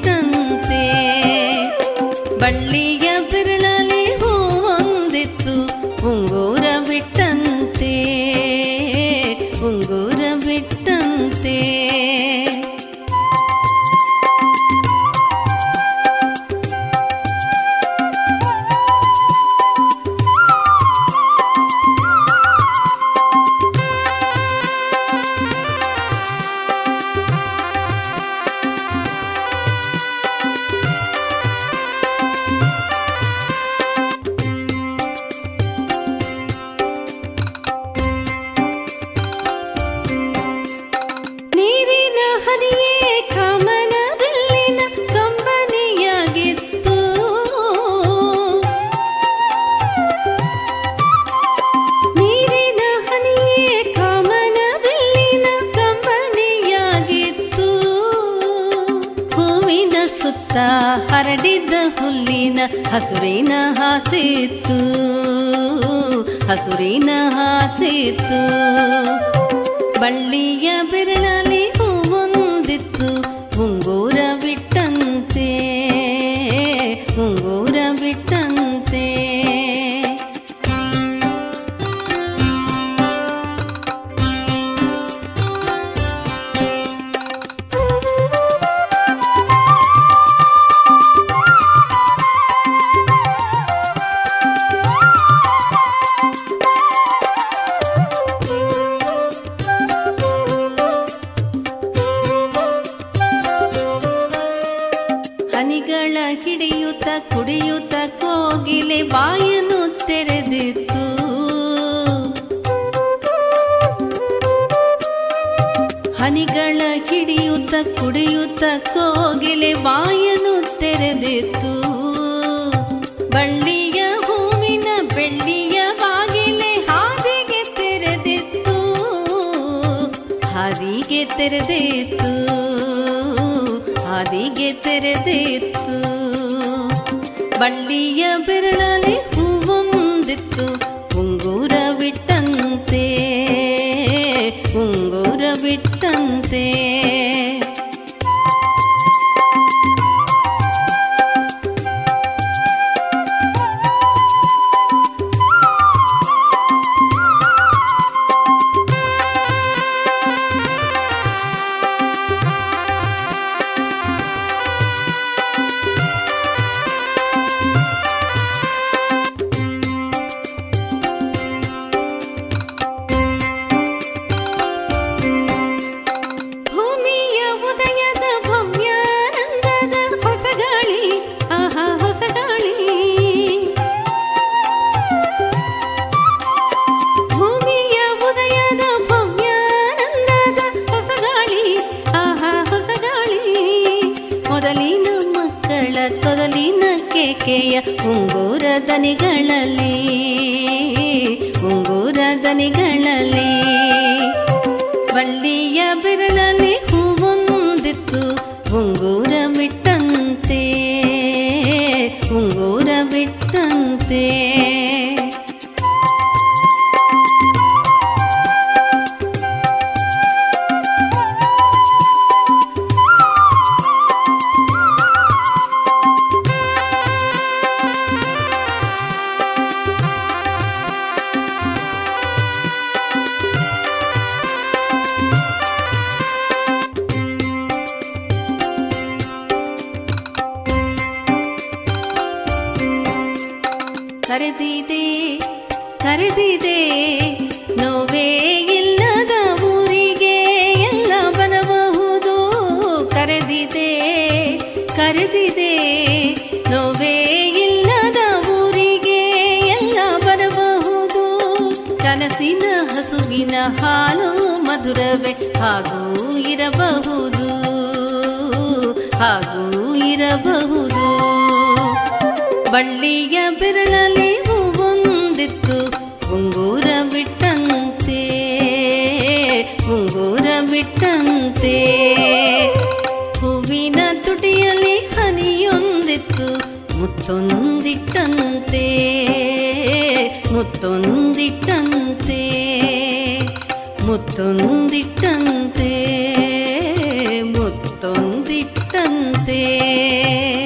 ಬಿಟ್ಟಂತೆ ಬಳ್ಳಿಯ ಬಿರಳಲಿ ಹೂವೊಂದಿತ್ತು ಉಂಗೂರ ಬಿಟ್ಟಂತೆ ಉಂಗೂರ ಬಿಟ್ಟಂತೆ ನೀರಿನ ಹನಿಯೇ ಕಮನ ಬಿಲ್ಲಿನ ಕಂಬನಿಯಾಗಿತ್ತು ನೀರಿನ ಹನಿಯೇ ಕಮನ ಬಿಲ್ಲಿನ ಕಂಬನಿಯಾಗಿತ್ತು ಹೂವಿನ ಸುತ್ತ ಹರಡಿದ್ದ ಹುಲ್ಲಿನ ಹಸುರಿನ ಹಾಸಿತ್ತು ಹಸುರಿನ ಹಾಸಿತ್ತು ಬಳ್ಳಿಯ ಬೆರಳಲಿ ಹೂವೊಂದಿತ್ತು ಉಂಗೂರ ಬಿಟ್ಟಂತೆ ಉಂಗೂರ ಬಿಟ್ಟಂತೆ ಹನಿಗಳ ಹಿಡಿಯುತ್ತ ಕುಡಿಯುತ್ತ ಕೋಗಿಲೆ ಬಾಯನ್ನು ತೆರೆದಿತ್ತು ಹನಿಗಳ ಹಿಡಿಯುತ್ತ ಕುಡಿಯುತ್ತ ಕೋಗಿಲೆ ಬಾಯನ್ನು ತೆರೆದಿತ್ತು ಬಳ್ಳಿಯ ಹೂವಿನ ಬೆಳ್ಳಿಯ ಬಾಗಿಲೆ ಹಾದಿಗೆ ತೆರೆದಿತ್ತು ಹಾದಿಗೆ ತೆರೆದಿತ್ತು ಹಾದಿಗೆ ತೆರೆದಿತ್ತು ಬಳ್ಳಿಯ ಬೆರಳಲಿ ಹೂವೊಂದಿತ್ತು ಉಂಗೂರ ಬಿಟ್ಟಂತೆ ಉಂಗೂರ ಬಿಟ್ಟಂತೆ ಭೂಮಿಯ ಉದಯದ ಭವ್ಯಾನಂದದ ಹೊಸ ಗಾಳಿ ಆಹಾ ಹೊಸ ಗಾಳಿ ಭೂಮಿಯ ಉದಯದ ಭವ್ಯಾನಂದದ ಹೊಸ ಗಾಳಿ ಆಹಾ ಹೊಸ ಗಾಳಿ ಮೊದಲಿನ ಮಕ್ಕಳ ತೊದಲಿನ ಕೇಕೆಯ ಉಂಗೂರ ದನಿಗಳಲ್ಲಿ ಉಂಗೂರ ದನಿಗಳಲ್ಲಿ ಬಳ್ಳಿಯ ಬೆರಳಲ್ಲಿ ಹೂವೊಂದಿತ್ತು ಉಂಗೂರ ಬಿಟ್ಟಂತೆ ಉಂಗೂರ ಬಿಟ್ಟಂತೆ ಕರೆದಿದೆ ಕರೆದಿದೆ ನೋವೇ ಇಲ್ಲದ ಊರಿಗೆ ಎಲ್ಲ ಬರಬಹುದು ಕರೆದಿದೆ ಕರೆದಿದೆ ನೋವೇ ಇಲ್ಲದ ಊರಿಗೆ ಎಲ್ಲ ಬರಬಹುದು ಕನಸಿನ ಹಸುವಿನ ಹಾಲು ಮಧುರವೇ ಹಾಗೂ ಇರಬಹುದು ಹಾಗೂ ಇರಬಹುದು ಬಳ್ಳಿಯ ಬೆರಳಲ್ಲಿ ಹೂವೊಂದಿತ್ತು ಉಂಗೂರ ಬಿಟ್ಟಂತೆ ಉಂಗೂರ ಬಿಟ್ಟಂತೆ ಹೂವಿನ ತುಟಿಯಲ್ಲಿ ಹನಿಯೊಂದಿತ್ತು ಮುತ್ತೊಂದಿಟ್ಟಂತೆ ಮುತ್ತೊಂದಿಟ್ಟಂತೆ ಮುತ್ತೊಂದಿಟ್ಟಂತೆ ಮುತ್ತೊಂದಿಟ್ಟಂತೆ ಮಾತೊಂದಿಟ್ಟಂತೆ